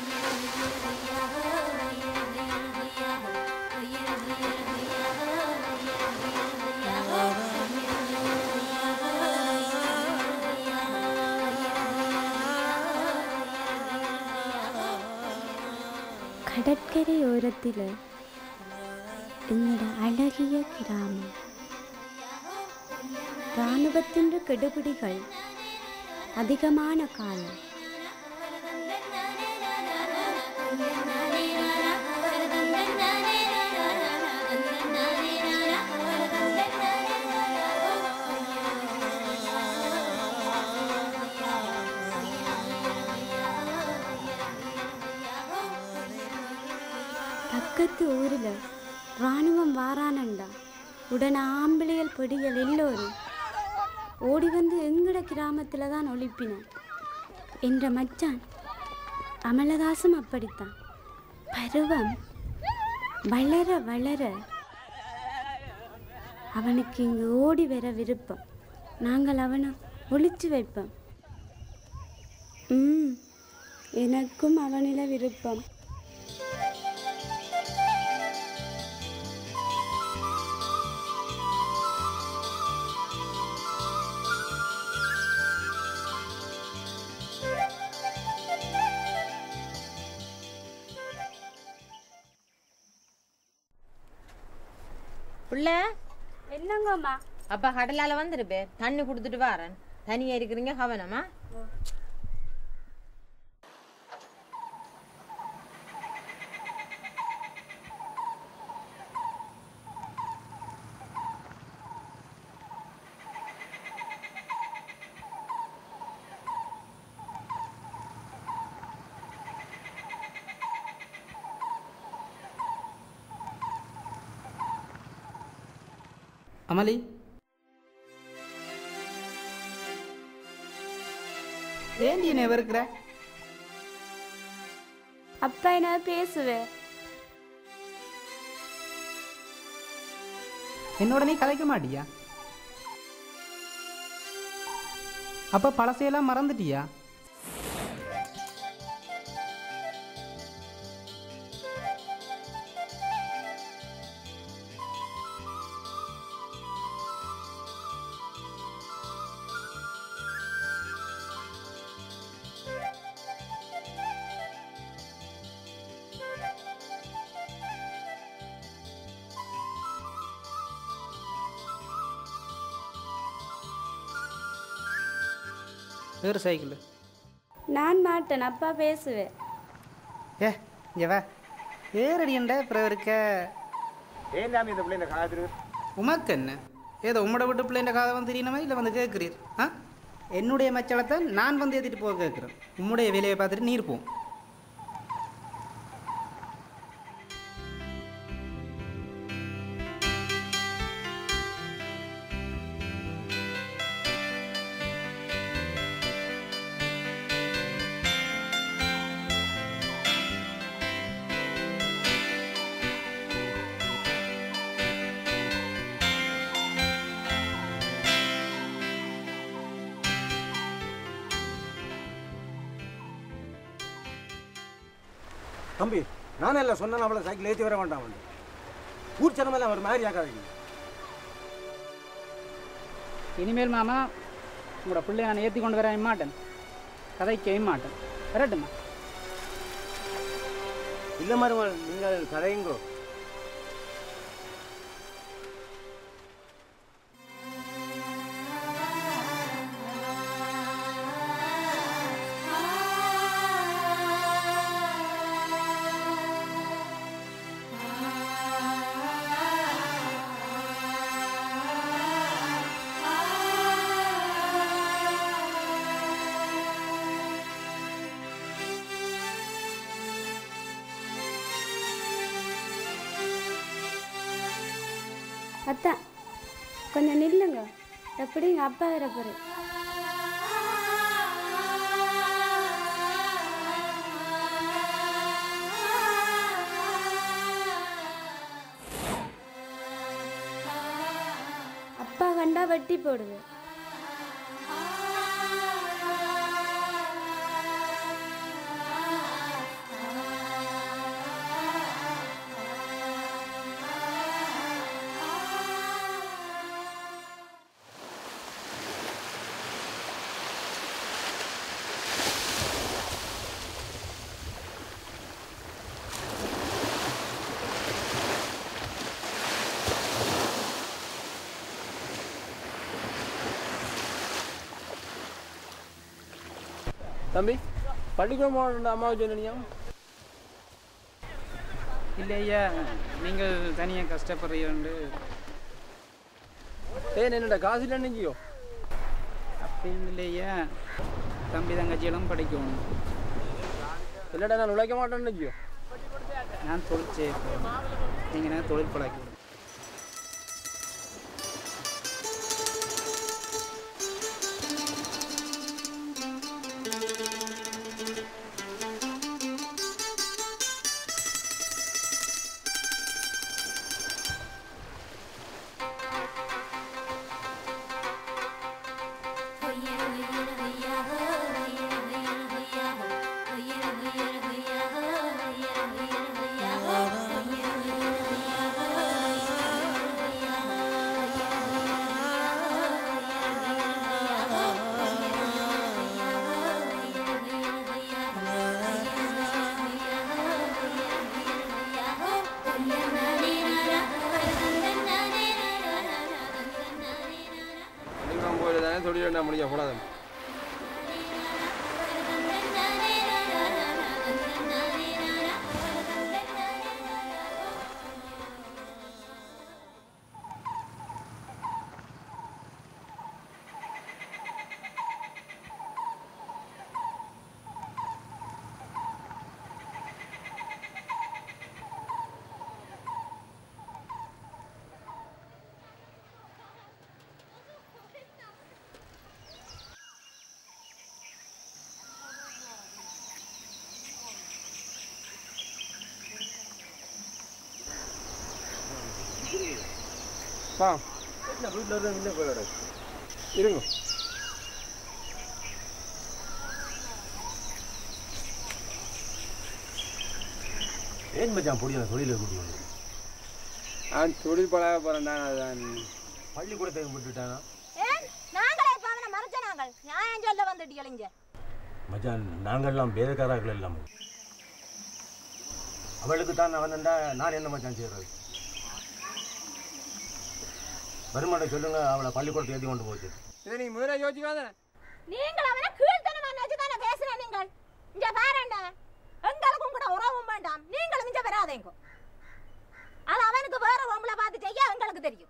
கடற்கரையோரத்தில் எங்களோட அழகிய கிராமம் இராணுவத்தின் கெடுபிடிகள் அதிகமான காலம் பக்கத்து ஊரில் இராணுவம் வாரானண்டா உடனே ஆம்பளையல் பொடிகள் எல்லோரும் ஓடி வந்து எங்கட கிராமத்தில் தான் ஒழிப்பினான் என்ற மச்சான் அமலதாசும் அப்படித்தான் பருவம் வளர வளர அவனுக்கு இங்கு ஓடி வர விருப்பம் நாங்கள் அவனை ஒழிச்சு வைப்போம் ம் எனக்கும் அவனில விருப்பம் புள்ள என்னங்கம்மா அப்பா கடலால வந்துருப்பே தண்ணி கொடுத்துட்டு வரேன் தனியா இருக்கிறீங்க கவனமா அமளி ஏண்டி என்ன வெறுக்கிற அப்பா என்ன பேசுவேன் என்னோட நீ கலைக்க மாட்டியா அப்ப பழசையெல்லாம் மறந்துட்டியா வேறு சைக்கிள் நான் மாட்டேன் அப்பா பேசுவேன் ஏ இங்கே வா ஏறடியண்ட அப்புறம் இருக்க ஏன் சாமி இந்த பிள்ளை இந்த காதிரு உமக்கு என்ன ஏதோ உம்மோட வீட்டு பிள்ளைன்ற காதை வந்து தெரியணுமா இல்லை வந்து கேட்குறீர் ஆ என்னுடைய மச்சளத்தை நான் வந்து ஏற்றிட்டு போக கேட்குறேன் உம்முடைய வேலையை பார்த்துட்டு நீர் போம் தம்பி நானே இல்லை சொன்னேன் அவளை சைக்கிள் ஏற்றி வர வேண்டாம் வந்து ஊர் சனமெல்லாம் ஒரு மாதிரி ஆக்காதீங்க இனிமேல் மாமா உங்களோட பிள்ளைய நான் ஏற்றி கொண்டு வர மாட்டேன் கதைக்க மாட்டேன் வரட்டுமா இல்லை மருமகள் நீங்கள் கதையுங்கோ அத்தா கொஞ்சம் நில்லுங்க எப்படி எங்கள் அப்பா வர போகிறேன் அப்பா கண்டா வெட்டி போடுவேன் தம்பி பள்ளிக்கூடம் போகணும் அம்மாவை சொன்னீங்க இல்லை ஐயா நீங்கள் தனியாக கஷ்டப்படுறீண்டு ஏன் என்னடா காசு இல்லைன்னு நினைச்சியோ அப்படின்னு இல்லை ஐயா தம்பி தங்கச்சியெல்லாம் படிக்கணும் இல்லைடா நான் உழைக்க மாட்டேன்னு நினைச்சியோ நான் தொழில் செய்ய நீங்கள் நான் தொழில் பழக்கி விடுங்க. பள்ளிக்கூடம் போயிட்டு தானே தொழில் நான் முடிக்க கூடாது வா வீட்டில் இருந்து இல்லை போயிட இருங்க ஏன் மச்சான் பொடியா தொழிலை கூட்டி வந்து நான் தொழில் பழக போகிறேன்டா அதான் பள்ளிக்கூடத்தை விட்டுட்டானா நாங்களே இப்ப அவனை மறைச்ச நாங்கள் நியாயம் சொல்ல வந்துட்டு இங்க மச்சான் நாங்கள்லாம் வேதக்காரர்கள் எல்லாம் அவளுக்கு தான் வந்தா நான் என்ன மச்சான் செய்யறது வருமானம் சொல்லுங்க அவளை பள்ளிக்கூடத்தை ஏற்றி கொண்டு போச்சு இதை நீ முதல்ல யோசிக்காத நீங்கள் அவனை கீழ்த்தனமா நினைச்சு தானே பேசுறேன் நீங்கள் இங்க பாருண்ட எங்களுக்கும் கூட உறவும் வேண்டாம் நீங்களும் இங்க வராதேங்க அது அவனுக்கு வேற உங்களை பார்த்து செய்ய எங்களுக்கு தெரியும்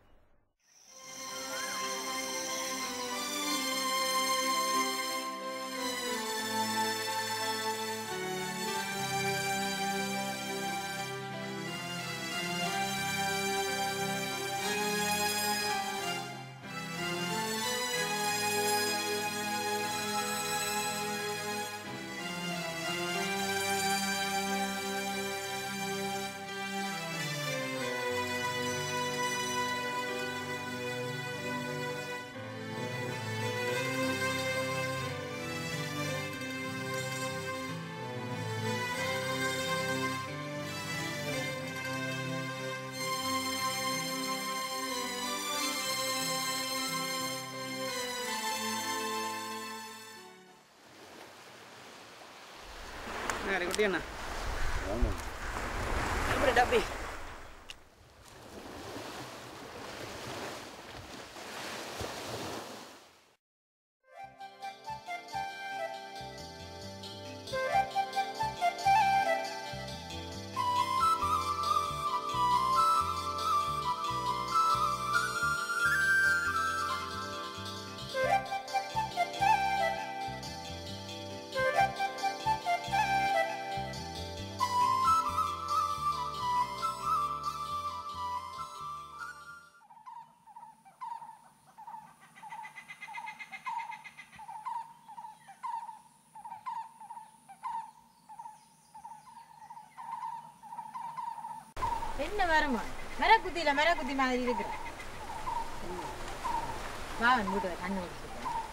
என்ன குட்டி அண்ணா எப்படி டப்பி என்ன வருமா மரக்குத்தியில மரக்குத்தி மாதிரி இருக்கிற வாவன் வீட்டு தண்ணி குடிச்சு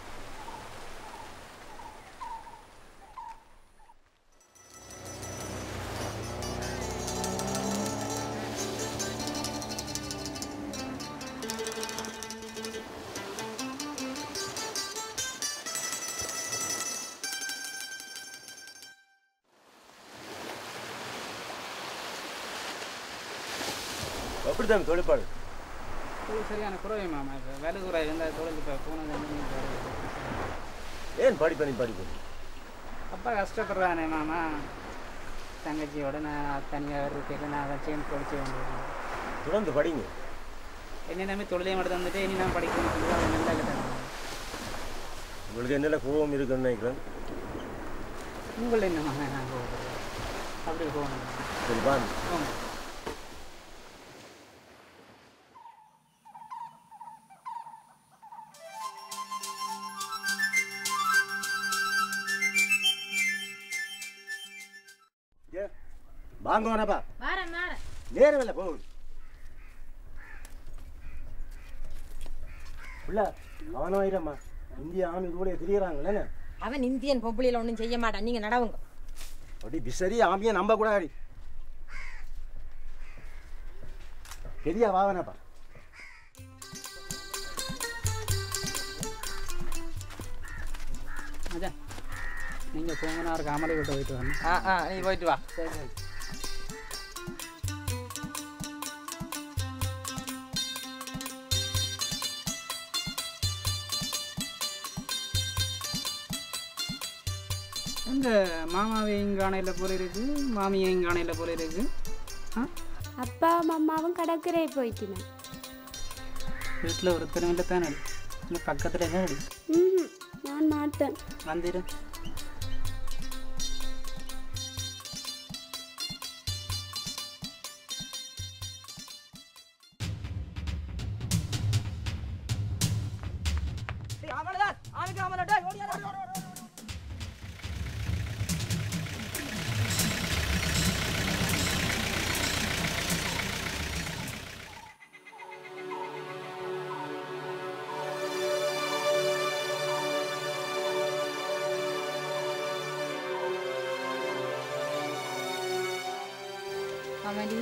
எப்படி தான் தொழிற்பாடு தொழில் சரியான குறைவு மாமா இப்போ வேலை குறை இருந்தால் தொழில் இப்போ போனது ஏன் படிப்ப நீ படிப்பு அப்பா கஷ்டப்படுறானே மாமா தங்கச்சியோட நான் தனியாக இருக்கேன் நான் அதை சேர்ந்து படிச்சு வேண்டியது தொடர்ந்து படிங்க என்ன நம்பி தொழிலே மட்டும் வந்துட்டு இனி நான் படிக்கணும்னு சொல்லி அவன் நல்லா கேட்டாங்க உங்களுக்கு என்னென்ன கோபம் இருக்குன்னு நினைக்கிறேன் உங்களை என்ன மாமா நான் போகிறது அப்படி போகணும் சரி பாருங்க போங்க ஏ வாங்க வேணப்பா வாரேன் வாரேன் நேரம் இல்லை போகுது உள்ள கவனமாயிரம்மா இந்திய ஆமி கூட திரியிறாங்களே அவன் இந்தியன் பொம்பளையில ஒன்றும் செய்ய மாட்டான் நீங்க நடவுங்க அப்படி பிசரி ஆமியை நம்ப கூடாது பெரிய வாவனப்பா மச்சான் நீங்கள் போங்க நான் ஒரு காமலை விட்டு போயிட்டு வரணும் ஆ ஆ நீ போயிட்டு வா சரி சரி இந்த மாமாவையும் காணையில் போல இருக்கு மாமியையும் காணையில் போல இருக்கு ஆ அப்பாவும் அம்மாவும் கடற்கரை போய்க்கினேன் வீட்டில் ஒருத்தரும் இல்லை தானே இல்லை பக்கத்தில் என்ன அடி ம் நான் மாட்டேன் வந்துடு அமளி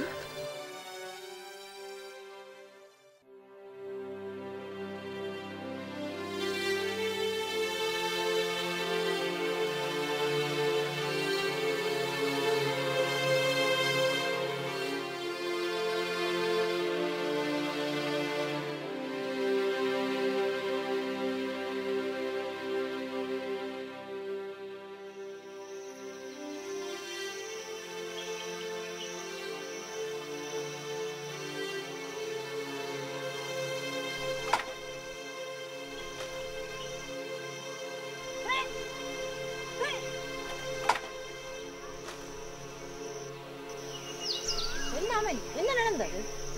என்ன அமளி என்ன நடந்தது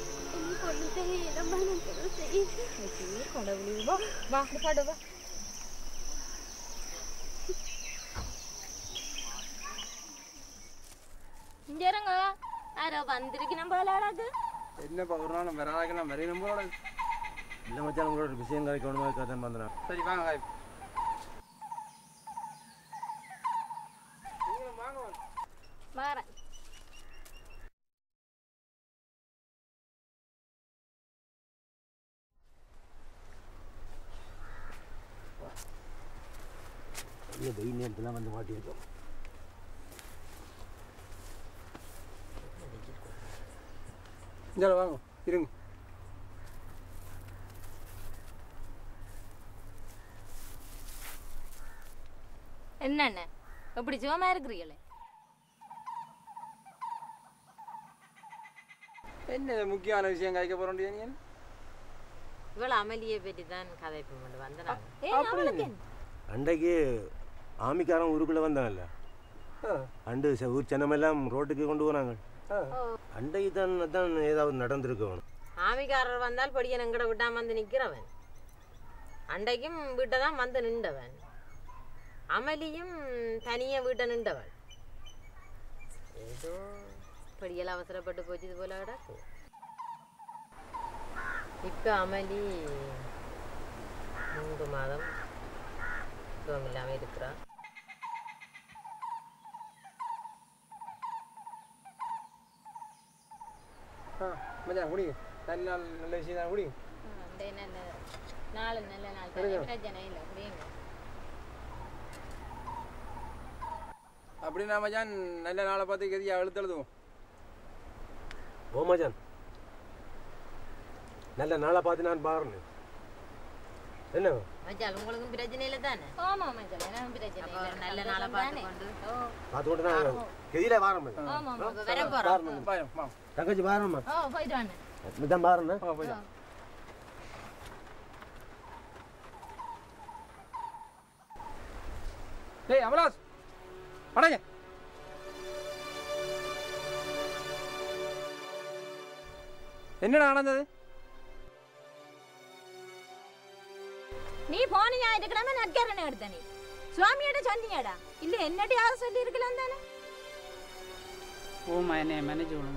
கடவுளே, வா வா பாடு வா இங்க இருங்க யாரோ வந்திருக்கணும் போல அழகு என்னப்பா ஒரு நாள் வராதுக்கு நான் வரைய நம்பரோட இல்லை மச்சான் உங்களோட ஒரு விஷயம் கிடைக்கணுமா கதை வந்துடுறேன் சரி வாங்க வாய் வரேன் பெரிய வெயில் நேரத்தில் வந்து மாட்டியிருக்கோம் இங்கே வாங்க இருங்க என்னண்ண எப்படி சுகமா இருக்கிறீங்களே என்ன முக்கியமான விஷயம் கேட்க போகிறோம் நீ இவள் அமளியை பற்றி தான் கதைப்பு கொண்டு வந்தேன் ஏன் அவளுக்கு என்ன? அன்றைக்கு ஆமிக்காரன் ஊருக்குள்ளே வந்தாங்கல்ல அண்டு ச- ஊர் ஜனமெல்லாம் ரோட்டுக்கு கொண்டு போனாங்க அன்றைக்கு தான் தான் ஏதாவது நடந்திருக்கணும் ஆமிக்காரர் வந்தால் படியன் எங்கட விட்டாம வந்து நிற்கிறவன் அண்டைக்கும் வீட்டை தான் வந்து நின்றவன் அமளியும் தனியா வீட்டை நின்றவள் ஏதோ படியெல்லாம் அவசரப்பட்டு போச்சு இது போல கிடக்கு இப்போ அமளி மூன்று மாதம் சுகம் இல்லாமல் இருக்கிறா ஆ மச்சான் குடிங்க நல்ல நாள் நல்ல விஷயம் தான் குடிங்க இந்த நல்ல நாலு நல்ல நாள் தானே பிரச்சனை இல்லை அப்படிங்க அப்படின்னா மச்சான் நல்ல நாளை பார்த்து கதியா எழுத்து எழுதுவோம் ஓ மச்சான் நல்ல நாளை பார்த்து நான் பாருங்க என்ன மச்சான் உங்களுக்கும் பிரச்சனை இல்லை தானே ஆமா மஞ்சள் எனக்கு பிரச்சனை அப்போ இல்லை. ஒரு நல்ல நாளை பார்த்து கொண்டு ஓ பார்த்து கொண்டு தான் கெதியில வாரம் ஆமா ஆமா அப்போ வர போகிறோம் பாயம் வா தங்கச்சி வாரம்மா ஓ போயிட்டு வாங்க இதான் பாருண்ணா வா போய் டேய் அமலாஸ் படைங்க என்னடா நடந்தது நீ போன ஞாயிற்றுக்கிழமை நட்கரனை எடுத்த நீ சுவாமியிட்ட சொன்னீங்கடா இல்ல என்னடி யாரும் சொல்லி இருக்கலாம் தானே ஓமா என்னை மேனேஜ் பண்ணுங்க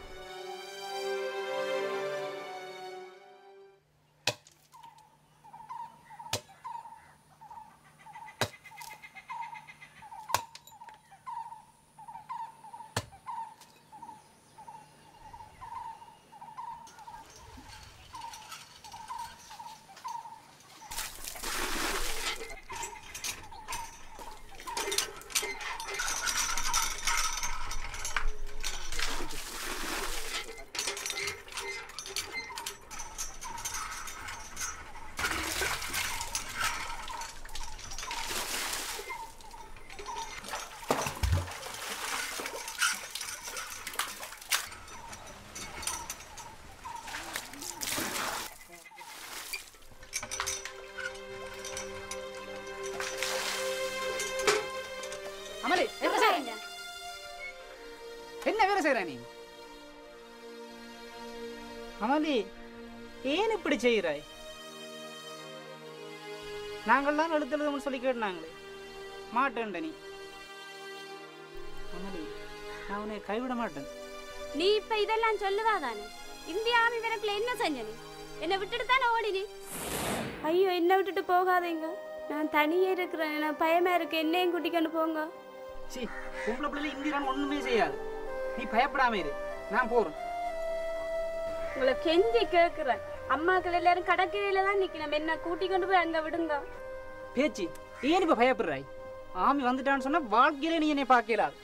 அமலி என்ன செய்ற? என்ன வேலை செய்யற நீ அமலி ஏன் இப்படி செய்கிறாய் நாங்கள்லாம் எழுத்து எழுதணும்னு சொல்லி கேட்டாங்களே மாட்டேன்ட நீ அமலி நான் உன்னை கைவிட மாட்டேன் நீ இப்ப இதெல்லாம் சொல்லுவா தானே இந்திய ஆமி விரக்குல என்ன செஞ்ச நீ என்னை விட்டுட்டு தானே ஓடி நீ ஐயோ என்னை விட்டுட்டு போகாதீங்க நான் தனியே இருக்கிறேன் நான் பயமா இருக்கு என்னையும் கூட்டிக்கொண்டு போங்க சி பொம்பளை பிள்ளைல இந்திரான் ஒண்ணுமே செய்யாது நீ பயப்படாம இரு நான் போறேன் உங்களை கெஞ்சி கேக்குறேன் அம்மாக்கள் எல்லாரும் கடற்கரையில தான் நிக்கணும் என்ன கூட்டி கொண்டு போய் அங்க விடுங்க பேச்சு ஏன் இப்ப பயப்படுறாய் ஆமி வந்துட்டான்னு சொன்னா வாழ்க்கையிலே நீ என்னை பார்க்கலாது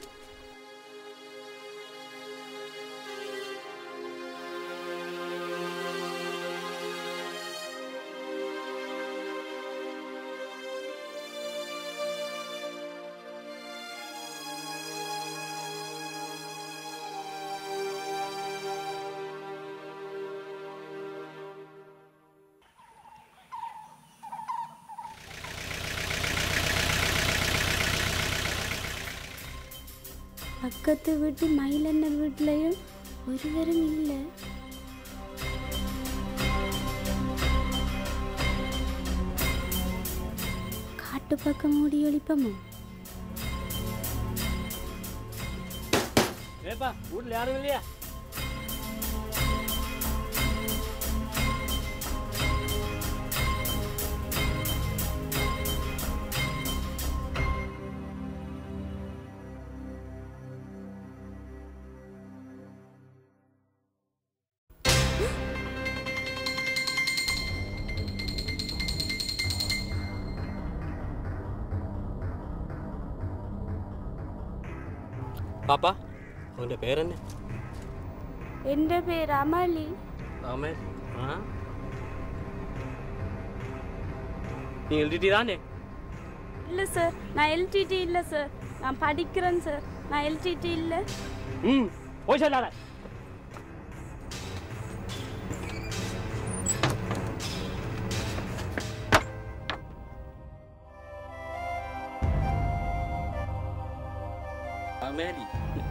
பக்கத்து வீட்டு மயிலண்ணர் வீட்லயும் ஒருவரும் இல்லை காட்டு பக்கம் ஓடி ஒழிப்பமோ ஏப்பா வீட்டில் யாரும் இல்லையா പാപ്പാ അവൻ്റെ പേരെന്നെ എൻ്റെ പേര് അമളി ആമേ ആ நீ எழுதிட்டு தானே இல்லை சார் நான் எல்டிடி இல்லை சார் நான் படிக்கிறேன் சார் நான் எல்டிடி இல்லை ம் போய் சொல்லாத அமேரி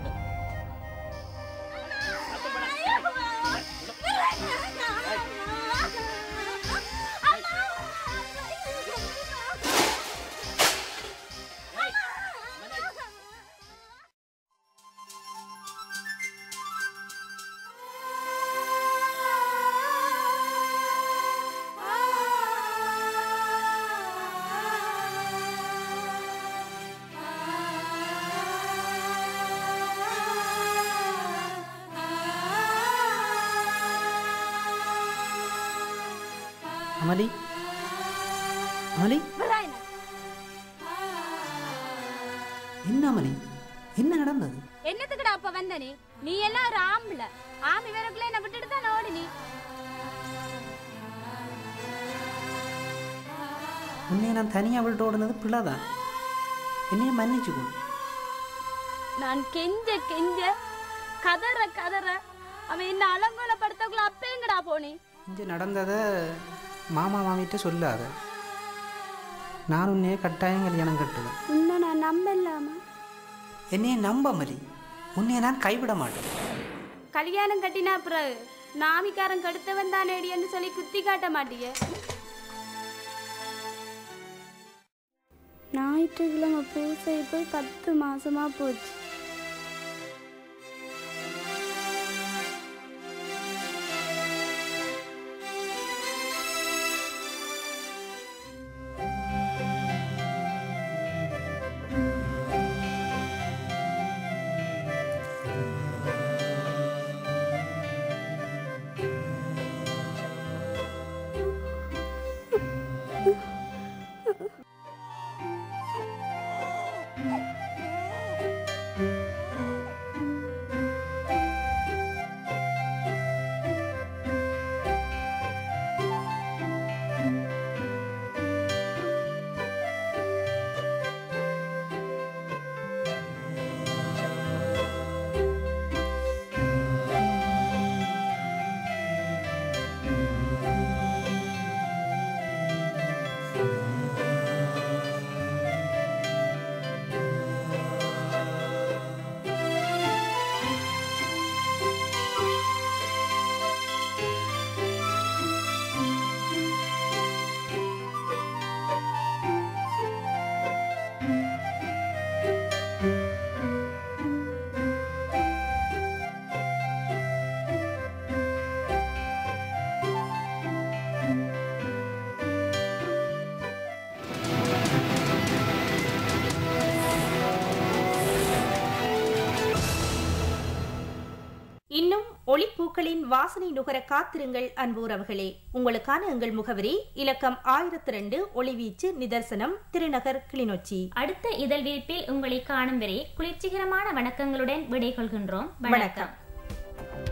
அமலி அமலி என்ன அமலி என்ன நடந்தது என்னத்துக்குடா அப்ப வந்த நீ நீ எல்லாம் ஒரு ஆம்பளை ஆமி விரக்குல என்ன விட்டுட்டு தான் ஓடி நீ உன்னைய நான் தனியாக விட்டு ஓடுனது பிள்ளை தான் என்னைய மன்னிச்சு கொடு நான் கெஞ்ச கெஞ்ச கதற கதற அவன் என்ன அலங்கோலப்படுத்தக்குள்ள அப்பேங்கடா போனி இங்கே நடந்ததை மாமா மாமிகிட்ட சொல்லாத நான் உன்னைய கட்டாயம் கல்யாணம் கட்டுவேன் உன்னை நான் நம்பலாமா என்னைய நம்ப மரி உன்னைய நான் கைவிட மாட்டேன் கல்யாணம் கட்டினா பிறகு நாமிக்காரன் கடுத்தவன் தானேடின்னு சொல்லி குத்தி காட்ட மாட்டீங்க ஞாயிற்றுக்கிழமை பூசை போய் பத்து மாசமா போச்சு இன்னும் ஒளிப்பூக்களின் வாசனை நுகர காத்திருங்கள் அன்புறவுகளே உங்களுக்கான எங்கள் முகவரி இலக்கம் ஆயிரத்தி ரெண்டு ஒளிவீச்சு நிதர்சனம் திருநகர் கிளிநொச்சி அடுத்த இதழ் விரிப்பில் உங்களை காணும் வரை குளிர்ச்சிகரமான வணக்கங்களுடன் விடை கொள்கின்றோம் வணக்கம்